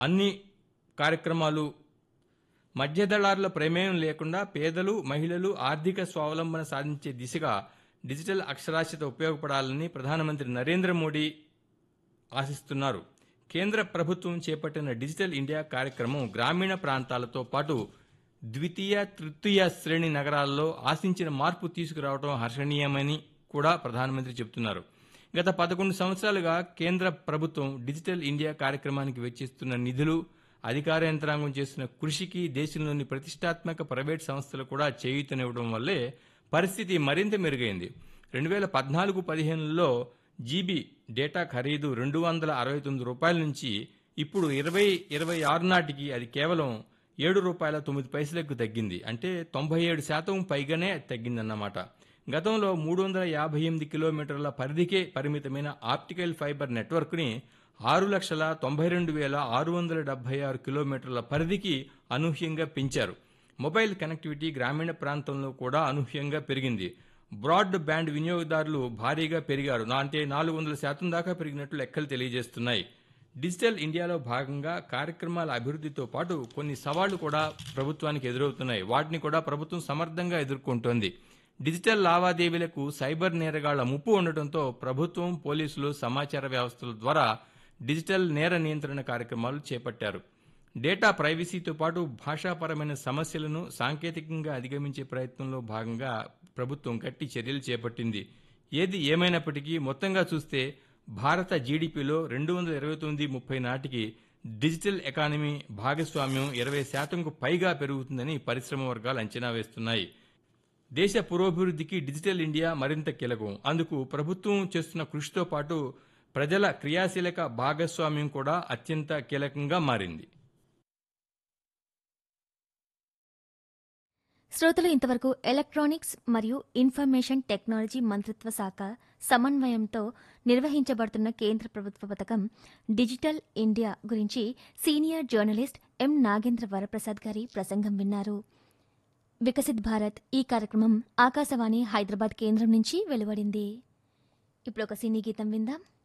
అన్ని కార్యక్రమాలు మధ్యదళారుల ప్రమేయం లేకుండా పేదలు మహిళలు ఆర్థిక స్వావలంబన సాధించే దిశగా డిజిటల్ అక్షరాస్యత ఉపయోగపడాలని ప్రధానమంత్రి నరేంద్ర మోడీ ఆశిస్తున్నారు కేంద్ర ప్రభుత్వం చేపట్టిన డిజిటల్ ఇండియా కార్యక్రమం గ్రామీణ ప్రాంతాలతో పాటు ద్వితీయ తృతీయ శ్రేణి నగరాల్లో ఆశించిన మార్పు తీసుకురావడం హర్షణీయమని కూడా ప్రధానమంత్రి చెబుతున్నారు గత పదకొండు సంవత్సరాలుగా కేంద్ర ప్రభుత్వం డిజిటల్ ఇండియా కార్యక్రమానికి వెచ్చిస్తున్న నిధులు అధికార యంత్రాంగం చేస్తున్న కృషికి దేశంలోని ప్రతిష్టాత్మక ప్రైవేట్ సంస్థలు కూడా చేయూతనివ్వడం వల్లే పరిస్థితి మరింత మెరుగైంది రెండు వేల పద్నాలుగు పదిహేనులో జీబీ డేటా ఖరీదు రెండు వందల అరవై తొమ్మిది రూపాయల నుంచి ఇప్పుడు ఇరవై ఇరవై ఆరు నాటికి అది కేవలం ఏడు రూపాయల తొమ్మిది పైసలకు తగ్గింది అంటే తొంభై ఏడు శాతం పైగానే తగ్గిందన్నమాట గతంలో మూడు వందల యాభై ఎనిమిది కిలోమీటర్ల పరిధికే పరిమితమైన ఆప్టికల్ ఫైబర్ నెట్వర్క్ని ఆరు లక్షల తొంభై రెండు వేల ఆరు వందల డెబ్బై ఆరు కిలోమీటర్ల పరిధికి అనూహ్యంగా పెంచారు మొబైల్ కనెక్టివిటీ గ్రామీణ ప్రాంతంలో కూడా అనూహ్యంగా పెరిగింది బ్రాడ్ బ్యాండ్ వినియోగదారులు భారీగా పెరిగారు నా అంటే నాలుగు వందల శాతం దాకా పెరిగినట్లు లెక్కలు తెలియజేస్తున్నాయి డిజిటల్ ఇండియాలో భాగంగా కార్యక్రమాల అభివృద్ధితో పాటు కొన్ని సవాళ్లు కూడా ప్రభుత్వానికి ఎదురవుతున్నాయి వాటిని కూడా ప్రభుత్వం సమర్థంగా ఎదుర్కొంటోంది డిజిటల్ లావాదేవీలకు సైబర్ నేరగాళ్ల ముప్పు ఉండటంతో ప్రభుత్వం పోలీసులు సమాచార వ్యవస్థల ద్వారా డిజిటల్ నేర నియంత్రణ కార్యక్రమాలు చేపట్టారు డేటా ప్రైవసీతో పాటు భాషాపరమైన సమస్యలను సాంకేతికంగా అధిగమించే ప్రయత్నంలో భాగంగా ప్రభుత్వం గట్టి చర్యలు చేపట్టింది ఏది ఏమైనప్పటికీ మొత్తంగా చూస్తే భారత జీడిపిలో రెండు వందల ఇరవై తొమ్మిది ముప్పై నాటికి డిజిటల్ ఎకానమీ భాగస్వామ్యం ఇరవై శాతంకు పైగా పెరుగుతుందని పరిశ్రమ వర్గాలు అంచనా వేస్తున్నాయి దేశ పురోభివృద్ధికి డిజిటల్ ఇండియా మరింత కీలకం అందుకు ప్రభుత్వం చేస్తున్న కృషితో పాటు ప్రజల క్రియాశీలక భాగస్వామ్యం కూడా అత్యంత కీలకంగా మారింది శ్రోతలు ఇంతవరకు ఎలక్ట్రానిక్స్ మరియు ఇన్ఫర్మేషన్ టెక్నాలజీ మంత్రిత్వ శాఖ సమన్వయంతో నిర్వహించబడుతున్న కేంద్ర ప్రభుత్వ పథకం డిజిటల్ ఇండియా గురించి senior journalist M Nagendra Varaprasad గారి ప్రసంగం విన్నారు వికసిత్ భారత్ ఈ కార్యక్రమం ఆకాశవాణి హైదరాబాద్ కేంద్రం నుంచి వెలువడింది ఇప్పుడు ఒక సినీ గీతం విందాం